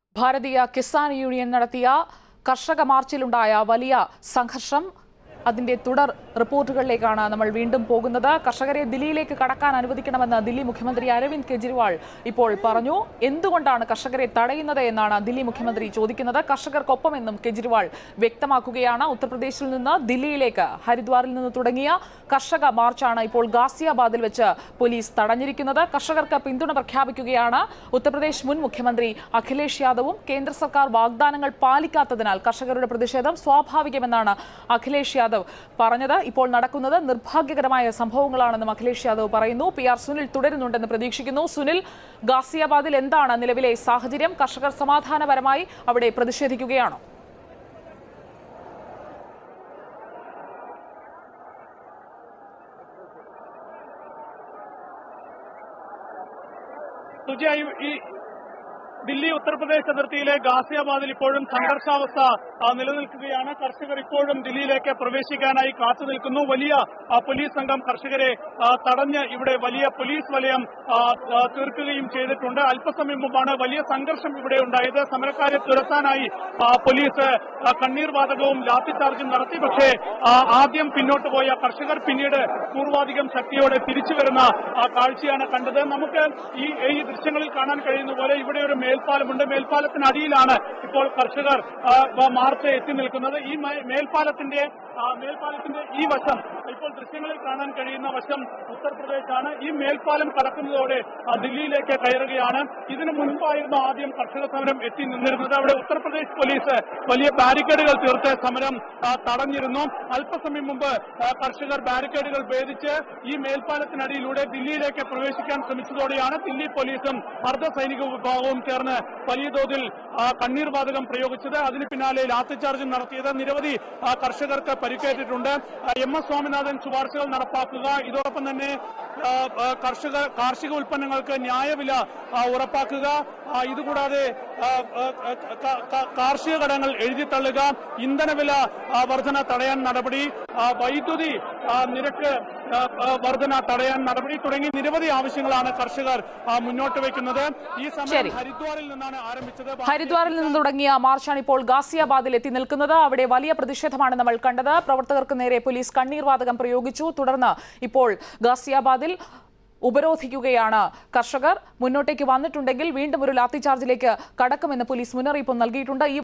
ഭാരതീയ കിസാൻ യൂണിയൻ നടത്തിയ കർഷക മാർച്ചിലുണ്ടായ വലിയ സംഘർഷം അതിന്റെ തുടർ റിപ്പോർട്ടുകളിലേക്കാണ് നമ്മൾ വീണ്ടും പോകുന്നത് കർഷകരെ ദില്ലിയിലേക്ക് കടക്കാൻ അനുവദിക്കണമെന്ന് ദില്ലി മുഖ്യമന്ത്രി അരവിന്ദ് കെജ്രിവാൾ ഇപ്പോൾ പറഞ്ഞു എന്തുകൊണ്ടാണ് കർഷകരെ തടയുന്നത് എന്നാണ് ദില്ലി മുഖ്യമന്ത്രി ചോദിക്കുന്നത് കർഷകർക്കൊപ്പമെന്നും കെജ്രിവാൾ വ്യക്തമാക്കുകയാണ് ഉത്തർപ്രദേശിൽ നിന്ന് ദില്ലിയിലേക്ക് ഹരിദ്വാറിൽ നിന്ന് തുടങ്ങിയ കർഷക മാർച്ചാണ് ഇപ്പോൾ ഗാസിയാബാദിൽ വെച്ച് പോലീസ് തടഞ്ഞിരിക്കുന്നത് കർഷകർക്ക് പിന്തുണ പ്രഖ്യാപിക്കുകയാണ് ഉത്തർപ്രദേശ് മുൻ മുഖ്യമന്ത്രി അഖിലേഷ് യാദവും കേന്ദ്ര സർക്കാർ വാഗ്ദാനങ്ങൾ പാലിക്കാത്തതിനാൽ കർഷകരുടെ പ്രതിഷേധം സ്വാഭാവികമെന്നാണ് അഖിലേഷ് യാദവ് പറഞ്ഞത് ഇപ്പോൾ നടക്കുന്നത് നിർഭാഗ്യകരമായ സംഭവങ്ങളാണെന്നും അഖിലേഷ് യാദവ് പറയുന്നു പി ആർ സുനിൽ തുടരുന്നുണ്ടെന്ന് പ്രതീക്ഷിക്കുന്നു സുനിൽ ഗാസിയാബാദിൽ എന്താണ് നിലവിലെ സാഹചര്യം കർഷകർ സമാധാനപരമായി അവിടെ പ്രതിഷേധിക്കുകയാണോ സുജയ ഈ- ഈ ദില്ലി ഉത്തർപ്രദേശ് അതിർത്തിയിലെ ഗാസിയാബാദിൽ ഇപ്പോഴും സംഘർഷാവസ്ഥ ആ, നിലനിൽക്കുകയാണ് കർഷകർ ഇപ്പോഴും ദില്ലിയിലേക്ക് പ്രവേശിക്കാനായി കാത്തു നിൽക്കുന്നു വലിയ ആ, പോലീസ് സംഘം കർഷകരെ ആ, തടഞ്ഞ് ഇവിടെ വലിയ പോലീസ് വലയം ആ, ആ, തീർക്കുകയും ചെയ്തിട്ടുണ്ട് അല്പസമയം മുമ്പാണ് വലിയ സംഘർഷം ഇവിടെ ഉണ്ടായത് സമരക്കാരെ തുരത്താനായി ആ, പോലീസ് ആ, കണ്ണീർ വാതകവും ലാത്തിചാർജും നടത്തി പക്ഷേ ആ, ആദ്യം പിന്നോട്ട് പോയ കർഷകർ പിന്നീട് പൂർവാധികം ശക്തിയോടെ തിരിച്ചു വരുന്ന ആ, കാഴ്ചയാണ് കണ്ടത് നമുക്ക് ഈ ഈ ദൃശ്യങ്ങളിൽ കാണാൻ കഴിയുന്ന പോലെ ഇവിടെ ഒരു മേൽപ്പാലമുണ്ട് മേൽപ്പാലത്തിനടിയിലാണ് ഇപ്പോൾ കർഷകർ ആ, വ- മാർച്ച് എത്തി നിൽക്കുന്നത് ഈ മേ- മേൽപ്പാലത്തിന്റെ ആ, മേൽപ്പാലത്തിന്റെ ഈ വശം ഇപ്പോൾ ദൃശ്യങ്ങളിൽ കാണാൻ കഴിയുന്ന വശം ഉത്തർപ്രദേശാണ് ഈ മേൽപ്പാലം കടക്കുന്നതോടെ ആ, ദില്ലിയിലേക്ക് കയറുകയാണ് ഇതിനു മുൻപായിരുന്നു ആദ്യം കർഷക സമരം എത്തി നിന്നിരുന്നത് അവിടെ ഉത്തർപ്രദേശ് പോലീസ് വലിയ ബാരിക്കേഡുകൾ തീർത്ത് സമരം ആ, തടഞ്ഞിരുന്നു അല്പസമയം മുമ്പ് ആ, കർഷകർ ബാരിക്കേഡുകൾ ഭേദിച്ച് ഈ മേൽപ്പാലത്തിനടിയിലൂടെ ദില്ലിയിലേക്ക് പ്രവേശിക്കാൻ ശ്രമിച്ചതോടെയാണ് ദില്ലി പോലീസും അർദ്ധസൈനിക വിഭാഗവും ചേർന്ന് വലിയ തോതിൽ ആ, കണ്ണീർ വാതകം പ്രയോഗിച്ചത് അതിന് പിന്നാലെ ലാത്തിചാർജും നടത്തിയത് നിരവധി ആ, കർഷകർക്ക് പരിക്കേറ്റിട്ടുണ്ട് ആ, എം എസ് സ്വാമിനാഥൻ ശുപാർശകൾ നടപ്പാക്കുക ഇതോടൊപ്പം തന്നെ ആ, ആ, കർഷക കാർഷിക ഉൽപ്പന്നങ്ങൾക്ക് ന്യായവില ആ, ഉറപ്പാക്കുക ആ, ഇതുകൂടാതെ ആ, ആ, ക- ക- കാർഷിക കടങ്ങൾ എഴുതിത്തള്ളുക ഇന്ധനവില ആ, വർധന തടയാൻ നടപടി ആ, വൈദ്യുതി ആ, നിരക്ക് ആ, ആ, വർധന തടയാൻ നടപടി തുടങ്ങി നിരവധി ആവശ്യങ്ങളാണ് കർഷകർ ആ, മുന്നോട്ട് വയ്ക്കുന്നത് ഈ ശരി. സമയം ഹരിദ്വാറിൽ നിന്നാണ് ആരംഭിച്ചത് ഹരിദ്വാറിൽ നിന്ന് തുടങ്ങിയ മാർച്ചാണ് ഇപ്പോൾ ഗാസിയാബാദിൽ എത്തി നിൽക്കുന്നത് അവിടെ വലിയ പ്രതിഷേധമാണ് നമ്മൾ കണ്ടത് പ്രവർത്തകർക്ക് നേരെ പോലീസ് കണ്ണീർ വാതകം പ്രയോഗിച്ചു തുടർന്ന് ഇപ്പോൾ ഗാസിയാബാദിൽ ഉപരോധിക്കുകയാണ് കർഷകർ മുന്നോട്ടേക്ക് വന്നിട്ടുണ്ടെങ്കിൽ വീണ്ടും ഒരു ലാത്തിചാർജിലേക്ക് കടക്കുമെന്ന് പോലീസ് മുന്നറിയിപ്പ് നൽകിയിട്ടുണ്ട് ഈ